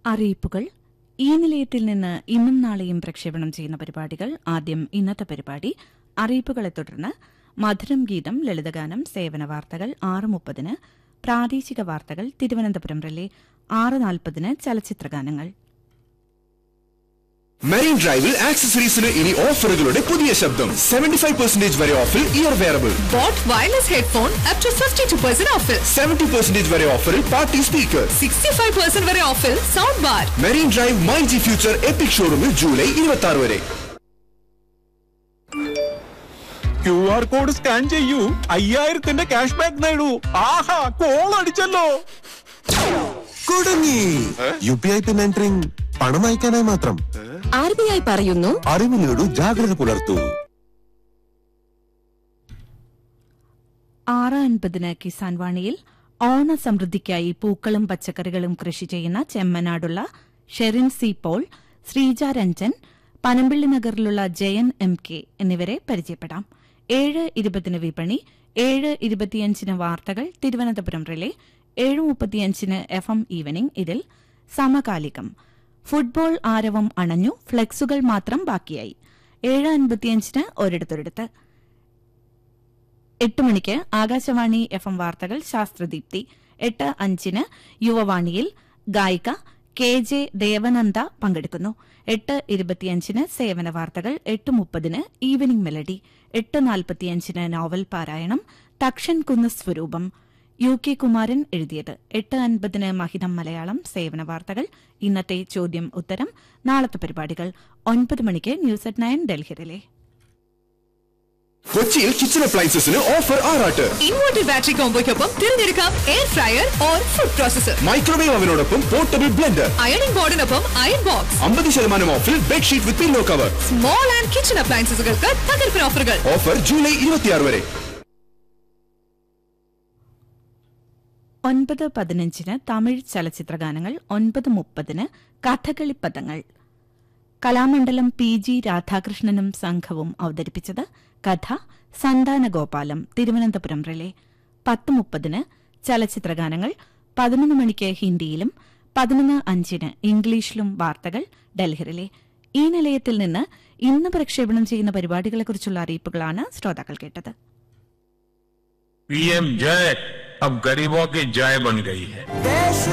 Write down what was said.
അറിയിപ്പുകൾ ഈ നിലയത്തിൽ നിന്ന് ഇന്നും നാളെയും പ്രക്ഷേപണം ചെയ്യുന്ന പരിപാടികൾ ആദ്യം ഇന്നത്തെ പരിപാടി അറിയിപ്പുകളെ തുടർന്ന് മധുരം ഗീതം ലളിതഗാനം സേവന വാർത്തകൾ ആറ് മുപ്പതിന് പ്രാദേശിക വാർത്തകൾ തിരുവനന്തപുരം റിലേ ആറ് നാൽപ്പതിന് ചലച്ചിത്രഗാനങ്ങൾ മെറീൻ ഡ്രൈവിൽ ആക്സസറീസിന് ഇനി ഓഫറുകളുടെ പുതിയ ശബ്ദം സെവന്റി ഫൈവ് പെർസെന്റേജ് വരെ ഓഫിൽ ear wearable Bought wireless headphone up to 52% off. Seventy percentage വരെ ഓഫറിൽ പാർട്ടി സ്പീക്കർ 65% വരെ ഓഫിൽ sound bar Marine Drive my G future epic ഷോറൂമിൽ ജൂലൈ ഇരുപത്തി ആറ് വരെ ക്യു ആർ കോഡ് സ്കാൻ ചെയ്യൂ അയ്യായിരത്തിന്റെ ക്യാഷ് ബാക്ക് നേടൂ ആഹാ കോൾ അടിച്ചല്ലോ കുടുങ്ങി U P I pin entering പണം അയക്കാനായി മാത്രം ആർ ബി ഐ പറയുന്നു അറിവ് നേടൂ ജാഗ്രത പുലർത്തൂ ആറ് അൻപതിന് കിസാൻ വാണിയിൽ ഓണസമൃദ്ധിക്കായി പൂക്കളും പച്ചക്കറികളും കൃഷി ചെയ്യുന്ന ചെമ്മനാടുള്ള ഷെറിൻ സി പോൾ ശ്രീജ രഞ്ജൻ പനമ്പിള്ളി നഗറിലുള്ള ജയൻ എം കെ എന്നിവരെ പരിചയപ്പെടാം ഏഴ് ഇരുപതിന് വിപണി ഏഴ് ഇരുപത്തിയഞ്ചിന് വാർത്തകൾ തിരുവനന്തപുരം റിലേ ഏഴ് മുപ്പത്തിയഞ്ചിന് എഫ് എം ഈവനിംഗ് ഇതിൽ സമകാലികം ഫുട്ബോൾ ആരവം അണഞ്ഞു ഫ്ലെക്സുകൾ മാത്രം ബാക്കിയായി ഏഴ് അൻപത്തിയഞ്ചിന് ഒരിടത്തൊരിടത്ത് എട്ട് മണിക്ക് ആകാശവാണി എഫ് എം വാർത്തകൾ ശാസ്ത്രദീപ്തി എട്ട് അഞ്ചിന് യുവവാണിയിൽ ഗായിക കെ ജെ ദേവനന്ദ പങ്കെടുക്കുന്നു എട്ട് ഇരുപത്തിയഞ്ചിന് സേവന വാർത്തകൾ എട്ട് മുപ്പതിന് ഈവനിംഗ് മെലഡി എട്ട് നാൽപ്പത്തിയഞ്ചിന് നോവൽ പാരായണം തക്ഷൻ കുന്ന് സ്വരൂപം യു കെ കുമാരൻ എഴുതിയത് എട്ട് അൻപതിന് മഹിതം മലയാളം സേവന വാർത്തകൾ ഇന്നത്തെ ചോദ്യം ഉത്തരം നാളത്തെ പരിപാടികൾ ഒൻപത് മണിക്ക് ന്യൂസ് അറ്റ് നയൻ ഡൽഹിയിലെ കൊച്ചിയിൽ കിച്ചൺ അപ്ലയൻസസിന് ഓഫർ ആറാട്ട് ഇൻവെർട്ടഡ് ബാറ്ററി കോംബോയ്ക്കൊപ്പം തിരഞ്ഞെടുക്കാം air fryer or food processor microwave അവനോടൊപ്പം പോർട്ടബിൾ ബ്ലെൻഡർ അയണിംഗ് ബോർഡിനൊപ്പം അയൺ ബോക്സ് അമ്പത് ശതമാനം ഓഫിൽ bedsheet with pillow cover small and kitchen അപ്ലയൻസസുകൾക്ക് തകർപ്പൻ ഓഫറുകൾ ഓഫർ ജൂലൈ ഇരുപത്തിയാറ് വരെ ഒൻപത് പതിനഞ്ചിന് തമിഴ് ചലച്ചിത്രഗാനങ്ങൾ ഒൻപത് മുപ്പതിന് കഥകളിപ്പദങ്ങൾ കലാമണ്ഡലം പി ജി രാധാകൃഷ്ണനും സംഘവും അവതരിപ്പിച്ചത് കഥ സന്താനഗോപാലം തിരുവനന്തപുരം റിലേ പത്ത് മുപ്പതിന് ചലച്ചിത്രഗാനങ്ങൾ പതിനൊന്ന് മണിക്ക് ഹിന്ദിയിലും പതിനൊന്ന് അഞ്ചിന് ഇംഗ്ലീഷിലും വാർത്തകൾ ഡൽഹിയിലെ ഈ നിലയത്തിൽ നിന്ന് ഇന്ന് പ്രക്ഷേപണം ചെയ്യുന്ന പരിപാടികളെക്കുറിച്ചുള്ള അറിയിപ്പുകളാണ് ശ്രോതാക്കൾ കേട്ടത് पीएम जय अब गरीबों की जय बन गई है देश